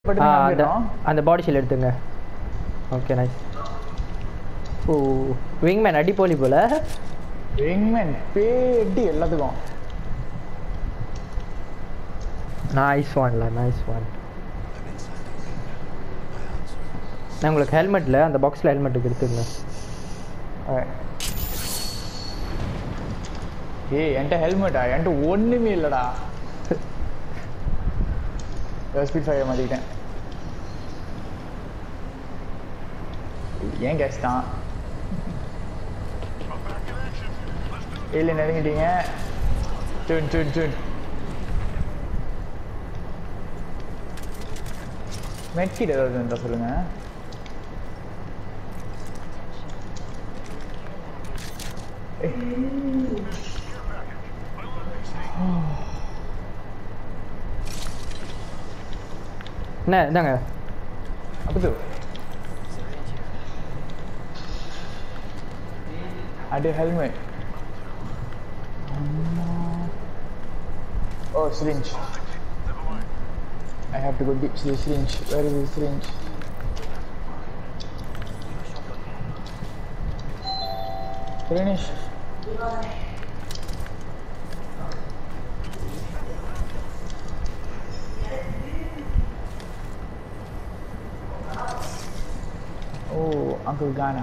பட்டு ஆ, அந்த நம்பிடுறோம் அந்த பாடி ஷீல் எடுத்துங்க ஓகே நைஸ் ஓ விங்மேன் அடி போலி போல விங்மேன் பேட்டி எல்லாத்துக்கும் நைஸ் ஒன்ல நைஸ் ஒன் நான் உங்களுக்கு ஹெல்மெட்டில் அந்த பாக்ஸில் ஹெல்மெட்டுக்கு எடுத்துங்க Okay. ஏய் என்கிட்ட ஹெல்மெட்டா என்கிட்ட ஒண்ணுமே இல்லடா ஸ்பீட் ஃபைவ் மாத்திக்கிட்டேன் ஏன் கேஸ் தான் இல்லை நெருங்கிட்டீங்க சுன் சுன் சுன் மெட்கிட் ஏதாவது இருந்தா சொல்லுங்க என்ன இந்தாங்க அப்பது அடி helmet Oh, syringe. I have to go deep to the syringe. Where is the syringe? Finish. Oh, Uncle Ghana.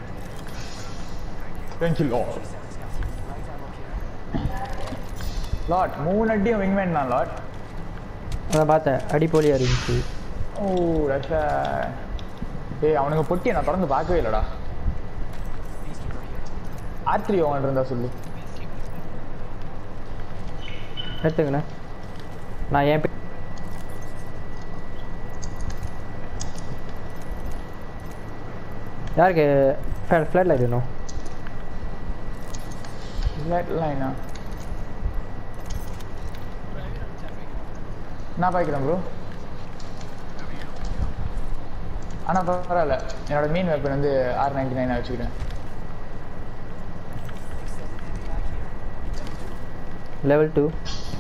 Thank you, Lord. Lot மூணு அடியும் விங்மேன் தான் லாட் அதான் பார்த்தேன் அடி போலியாக இருந்துச்சு ஓ ரஷா ஏய் அவனுங்க பொட்டியை நான் திறந்து பார்க்கவே இல்லடா ஆத்ரி அவன் இருந்தா சொல்லு எடுத்துங்கண்ணே நான் ஏன் யாருக்கு ஃப்ளாட் லைட் வேணும் ஃப்ளாட் லைனா நான் பாய்க்கிறேன் ப்ரோ ஆனால் பரவாயில்ல என்னோட மீன் வெப்பன் வந்து ஆர் நைன்டி நைனாக வச்சுக்கிறேன் லெவல் டூ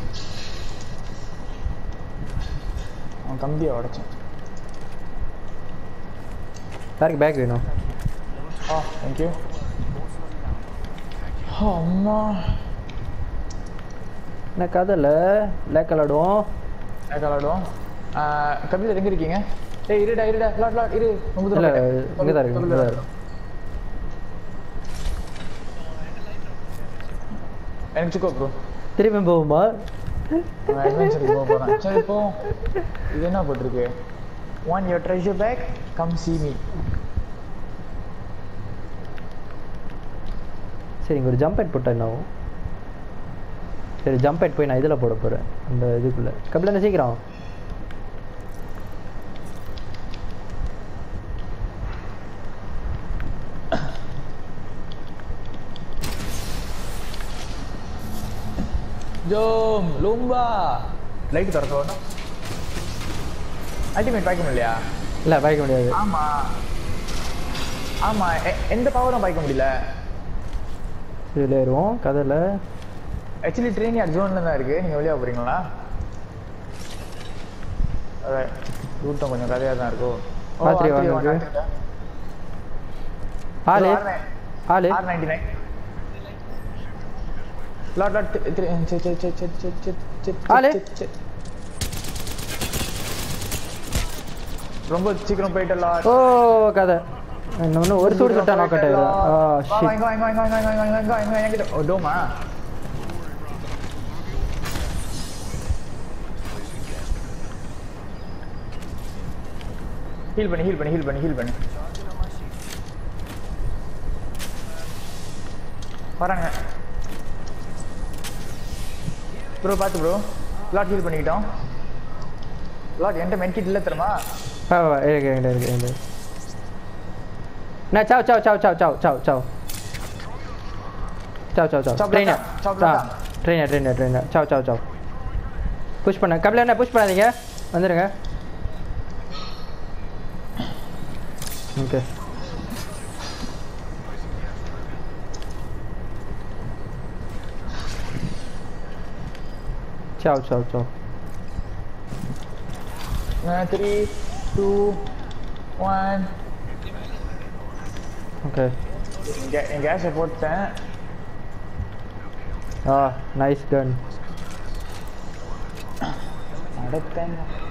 அவன் கம்பியை உடைச்சேன் யாருக்கு பேக் வேணும் ஆ தேங்க்யூ அம்மா என்ன கதையில் லேக் விளாடுவோம் விளாடுவோம் கபில் எங்க இருக்கீங்க டேய் இருடா இருடா லாட் லாட் இரு ரொம்ப இல்லை தூரம் இங்கே தான் இருக்கு இங்கே தான் இருக்கு எனக்கு சுக்கோ ப்ரோ திரும்பி போகுமா அட்வென்ச்சருக்கு போக போறேன் சரி போ இது என்ன போட்டிருக்கு one your treasure back come see me சரி இங்கே ஒரு ஜம்ப் ஹெட் போட்டா என்ன ஆகும் சரி ஜம்ப் ஹெட் போய் நான் இதில் போட போகிறேன் அந்த இதுக்குள்ளே கபில என்ன சீக்கிரம் ஜோம் லூம்பா லைட் திறக்கணும் அல்டிமேட் பாய்க்க முடியலையா இல்லை பாய்க்க முடியாது ஆமா ஆமா எ- எந்த பவரும் பாய்க்க முடியல இதில் ஏறுவோம் கதையில் ஆக்சுவலி ட்ரெயின் யார் ஜோன்ல தான் இருக்கு நீங்க வெளியே போறீங்களா ரூட்டம் கொஞ்சம் கதையா தான் இருக்கும் பாத்திரி வாங்க. ஆளு ஆளு R ninety nine lot lot set set set set set set set ஆளு. செட் ரொம்ப சீக்கிரம் போயிட்டு லாட் ஓ கதை இன்னும் இன்னும் ஒரு சூடு சுட்டா நாக் அவுட் ஆயிடும் ஆ ஷிட் ஓ டோமா ஹீல் பண்ணி ஹீல் பண்ணி ஹீல் பண்ணி ஹீல் பண்ணி வராங்க ப்ரோ பார்த்து ப்ரோ லாட் ஹீல் பண்ணிக்கிட்டோம் லாட் என்கிட்ட மென்கிட் இல்லை தெரியுமா வா வா, வா இருக்கு இருக்கு இருக்கு இருக்கு நான் சாவ் சாவ் சாவ் சாவ் சாவ் சாவ் சாவ் சாவ் சாவ் சாவ் சாவ் ட்ரெயினர் சாவ் ஆ சாவ். ட்ரெயினர் ட்ரெயினர் ட்ரெயினர் சாவ் சாவ் சாவ் புஷ் பண்ண கபில என்ன புஷ் பண்ணாதீங்க வந்துடுங்க ஓகே சாவ் சாவ் சாவ் த்ரீ டூ ஒன் ஓகே என் கேஸை போட்டேன் ஆ நைஸ் கன் நடத்தேன்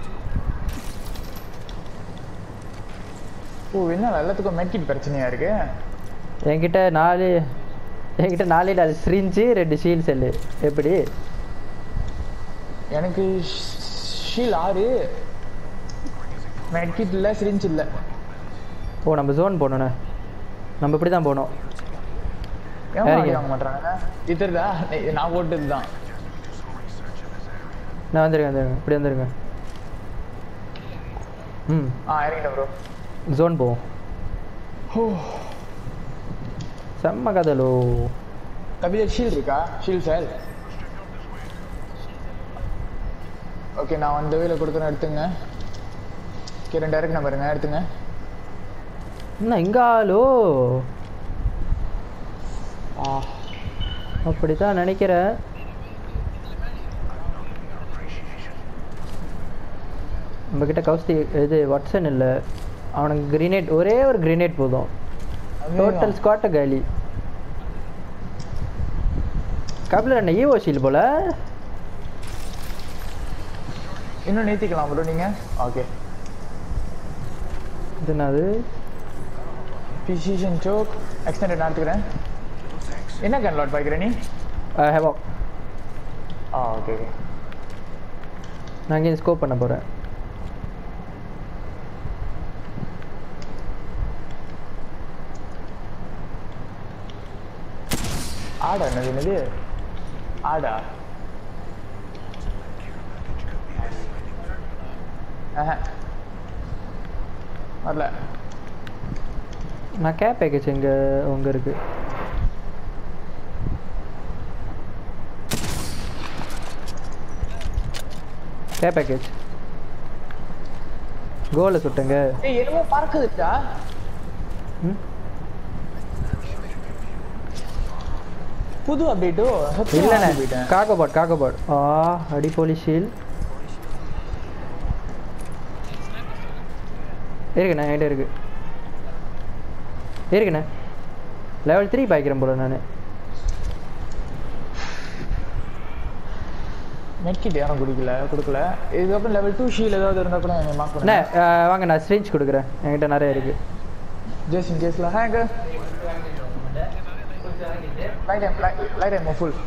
ஓ என்ன எல்லாத்துக்கும் மெட்கிட் பிரச்சனையா இருக்கு என்கிட்ட நாலு என்கிட்ட நாலே நாலு ஸ்ரிஞ்சு ரெண்டு ஷீல் செல்லு எப்படி எனக்கு ஷீல் ஆறு மெட்கிட் இல்லை சிரிஞ்ச் இல்லை ஓ நம்ம ஜோன் போகணுண்ணே நம்ம இப்படி தான் போகணும் ஏன் சரிங்க. அடி வாங்க மாட்டாங்க இது தெரியுதா ஏய், நான் போட்டது தான் நான் வந்துருங்க வந்துருங்க இப்படி வந்துருங்க ம் ஆ இறங்கிட்டேன் ப்ரோ ஜோன் போவோம் ஓ செம்ம கதலோ கபிலர் ஷீல் இருக்கா ஷீல் சார் ஓகே நான் அந்த வேல கொடுக்குறேன் எடுத்துங்க ஓகே ரெண்டு இறக்கு நம்பருங்க எடுத்துங்க என்ன இங்காலோ ஆ அப்படி தான் நினைக்கிறேன் நம்மக்கிட்ட கௌஸ்தி இது வாட்ஸன் இல்லை அவனுக்கு கிரீனேட் ஒரே ஒரு கிரீனேட் போதும் டோட்டல் ஸ்குவாட்ட காலி கபிலர் என்ன ஈவோ ஷீல் போல இன்னும் நேத்திக்கலாம் ப்ரோ நீங்க ஓகே இது என்னது பிசிஷன் சோக் எக்ஸ்டெண்டட் நான் எடுத்துக்கிறேன் என்ன கன் லாட் பாய்க்கிற நீ ஹேவா ஆ ஓகே ஓகே நான் இங்கே ஸ்கோப் பண்ண போகிறேன் ஆடா என்னது என்னது ஆடா ஆஹா. வரல நான் கேப் பேக்கேஜ் எங்கே உங்க இருக்கு கேப் பேக்கேஜ் கோலை சுட்டுங்க ஏய் என்னமோ பறக்குதுடா ம் புது அப்டேட்டோ இல்லைண்ணே போயிட்டேன் காக்கோபாட் காக்கோபாட் ஆ அடிப்போலி ஷீல் இருக்குண்ணே என்கிட்ட இருக்கு இருக்குண்ணே லெவல் த்ரீ பாய்க்கிறேன் போல நான் மெட்கிட் யாரும் குடிக்கல கொடுக்கல இதுக்கப்புறம் லெவல் டூ ஷீல் ஏதாவது இருந்தால் கூட எனக்கு மார்க் அண்ணே பண்ணுங்க ஆ, வாங்க நான் ஸ்ட்ரீச் கொடுக்குறேன் என்கிட்ட நிறைய இருக்கு ஜஸ்ட் இன் கேஸ்ல ஹேங்க light time light time full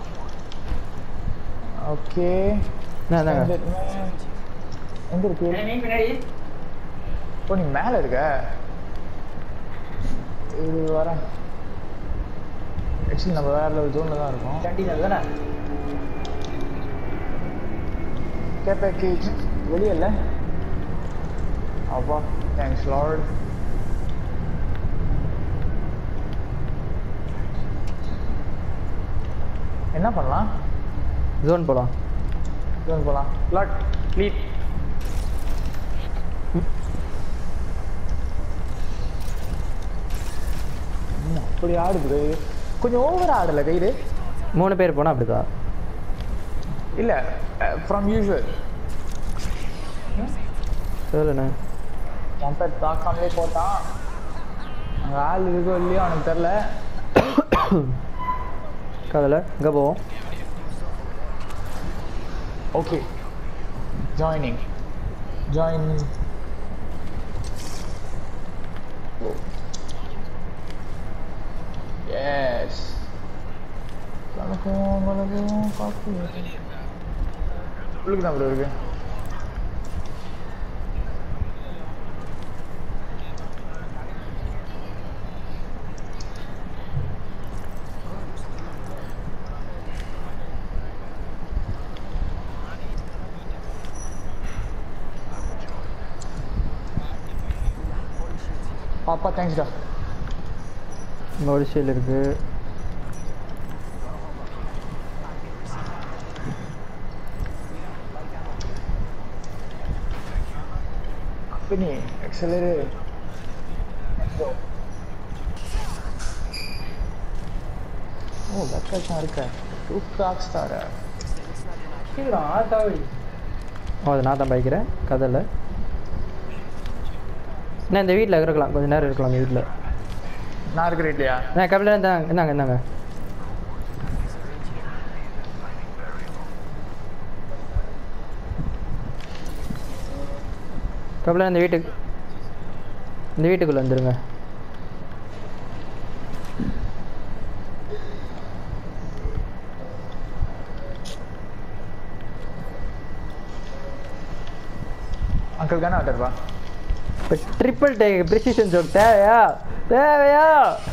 okay என்ன தாங்க எங்க இருக்கு ஓ நீ மேல இருக்க இது வரேன் ஆக்சுவலி நம்ம வேற லெவல் ஜோன்ல தான் இருக்கோம் கே பேக்கேஜ் வெளியே இல்லை அப்பா தேங்க்ஸ் லார்ட் என்ன பண்ணலாம் ஜோன் போகலாம் ஜோன் போகலாம் லாட் லீட் அப்படி ஆடுது கொஞ்சம் ஓவர் ஆடல கைது மூணு பேர் போனால் அப்படி தான் இல்ல ஃப்ரம் யூஷுவல் சொல்லுண்ணே கம்பேர் தாக்காமலே போட்டான் அங்க ஆள் இருக்கோ இல்லையோ அவனுக்கு தெரில கதில் இங்கே போவோம் ஓகே ஜாயினிங் ஜாயின் எஸ் வணக்கம் வணக்கம் காஃபி உங்களுக்கு தான் ப்ரோ இருக்கு பாப்பா தேங்க்ஸ்டா இங்கே ஒரு ஷீல் இருக்குது Company, accelerate. Let's go. ஓ பேக்கேஜ் இருக்க டூ கிராக்ஸ் தார ஓ அது நான் தான் பைக்கிறேன் கதில் நான் இந்த வீட்டில் இருக்கலாம் கொஞ்ச நேரம் இருக்கலாம் இந்த வீட்டில் நான் இருக்கிறேன் இல்லையா நான் கபில இருந்தாங்க இந்தாங்க இந்தாங்க கபில இந்த வீட்டுக்கு இந்த வீட்டுக்குள்ள வந்துருங்க அங்கிள் தானே ஆட்டர்வா இப்போ ட்ரிபிள் டேக் ப்ரிசிஷன் ஜோக் தேவையா தேவையா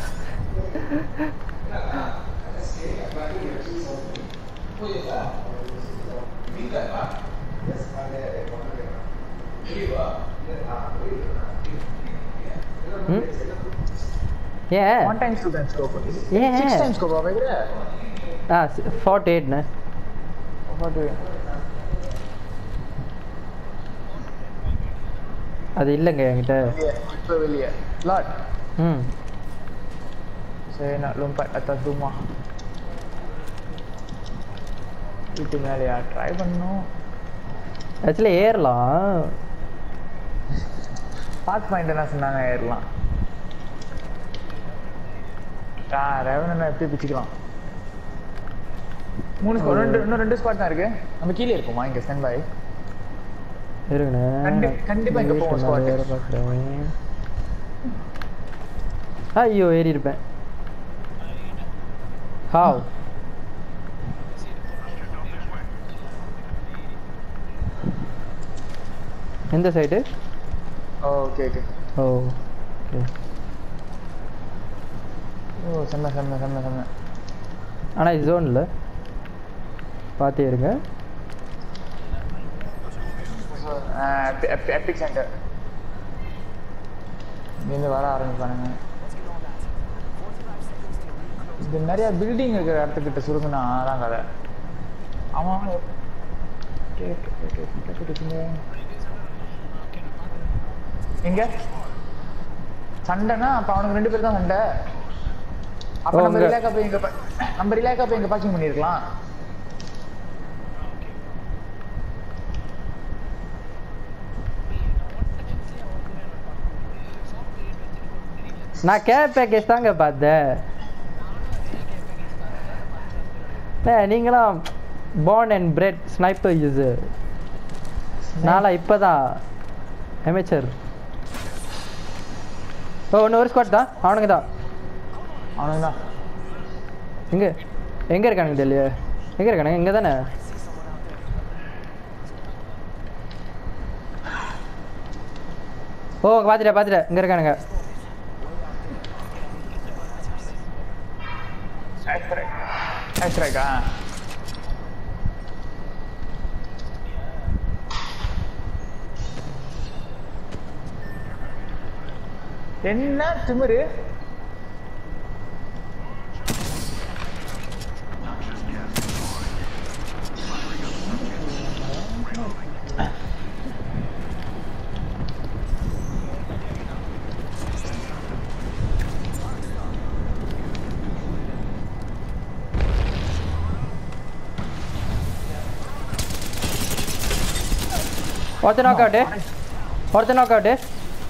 ம்? ஏன் one times two times scope ஏன்? சிக்ஸ் டைம்ஸ் ஸ்கோப் வைக்கிற ஆ ஃபார்ட்டி எயிட்ண்ணே பாட்டு அது இல்லைங்க என்கிட்ட வெளியே இப்போ வெளியே லாட் ம் saya nak lompat atas rumah itu மேலையா ட்ரை பண்ணணும் ஆக்சுவலி ஏறலாம் பாத் பாயிண்ட் என்ன சொன்னாங்க ஏறலாம் ஆ ரெவன் எப்படி பிச்சுக்கலாம் மூணு ஸ்குவாட் ரெண்டு இன்னும் ரெண்டு ஸ்குவாட் தான் இருக்கு நம்ம கீழே இருப்போமா இங்க ஸ்டாண்ட் பை இருங்கண்ணே கண்டி- கண்டிப்பா இங்க போவோம் வீட்டுக்கு நான் spot. வேற பார்க்குறேன் ஐயோ ஏறி இருப்பேன் ஹாவ் எந்த சைடு ஓகே ஓகே ஓ ஓகே ஓ செம்ம செம்ம செம்ம செம்ம ஆனால் இது ஜோனில் பார்த்தே இருங்க எபிக் சென்டர் இங்கேருந்து வர ஆரம்பிப்பானுங்க இது நிறைய பில்டிங் இருக்கிற இடத்துக்கிட்ட சுருங்குனா அதான் கதை அவன் அவன் எப்- கேட், கேட், கேட், கேட், கேட் இருக்குங்க. எங்க சண்டைனா அப்ப அவனுக்கு ரெண்டு பேர் தான் சண்டை அப்ப ஓ, நம்ம அங்க. ரிலாக்கா போய் எங்க பா- நம்ம ரிலாக்கா போய் எங்க பாக்கிங் பண்ணிருக்கலாம் நான் கேப் பேக்கேஜ் தாங்க பார்த்தேன் அண்ணே, நீங்களாம் born and bred sniper user நாளா இப்போதான் அமைச்சர் ஓ ஒன்று ஒரு ஸ்குவாட் தான் அவனுங்க தான் அவனுக்கு தான் எங்கே எங்கே இருக்கானுங்க தெரியல எங்கே இருக்கானுங்க இங்கே தானே ஓ பார்த்துட்டேன் பார்த்துட்டேன் இங்கே இருக்கானுங்க ஆக்ஸ்ட்ராக்கா என்ன திமிரு ஒருத்தர் நாக் அவுட்டு ஒருத்தர் நாக் அவுட்டு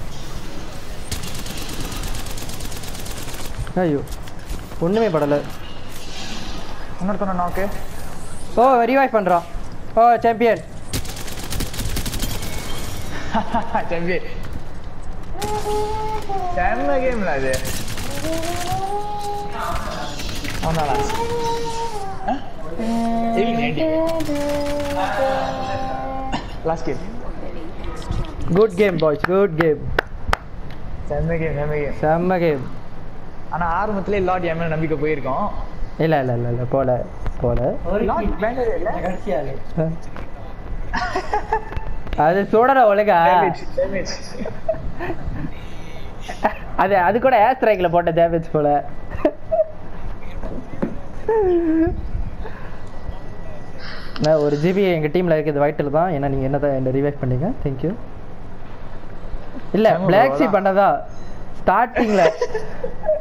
ஐயோ ஒன்றுமே படலை இன்னொருத்தன நாக்கு ஓ ரிவைவ் பண்ணுறான் ஓ சாம்பியன் செம்பி செம்ம கேம்ல அது அவனாலா last game good game boys good game செம்ம கேம் செம்ம கேம் செம்ம கேம் ஆனா ஆரம்பத்திலே லார்ட் என் மேல நம்பிக்கை போயிருக்கோம் இல்லை இல்லை இல்லை இல்லை போல போல லார்ட் வேண்டவே இல்ல அது சுடற ஒழுங்கா டேமேஜ் டேமேஜ் அது அது கூட ஏர் ஸ்ட்ரைக்கில் போட்ட டேமேஜ் போல நான் ஒரு ஜிபி எங்கள் டீமில் இருக்கிறது வைட்டல் தான் ஏன்னா நீங்கள் என்ன தான் என்ன ரிவைவ் பண்ணீங்க தேங்க்யூ இல்லை ஆமா, பிளாக் சி அவ்வளவுதான். பண்ணதா ஸ்டார்டிங்கில்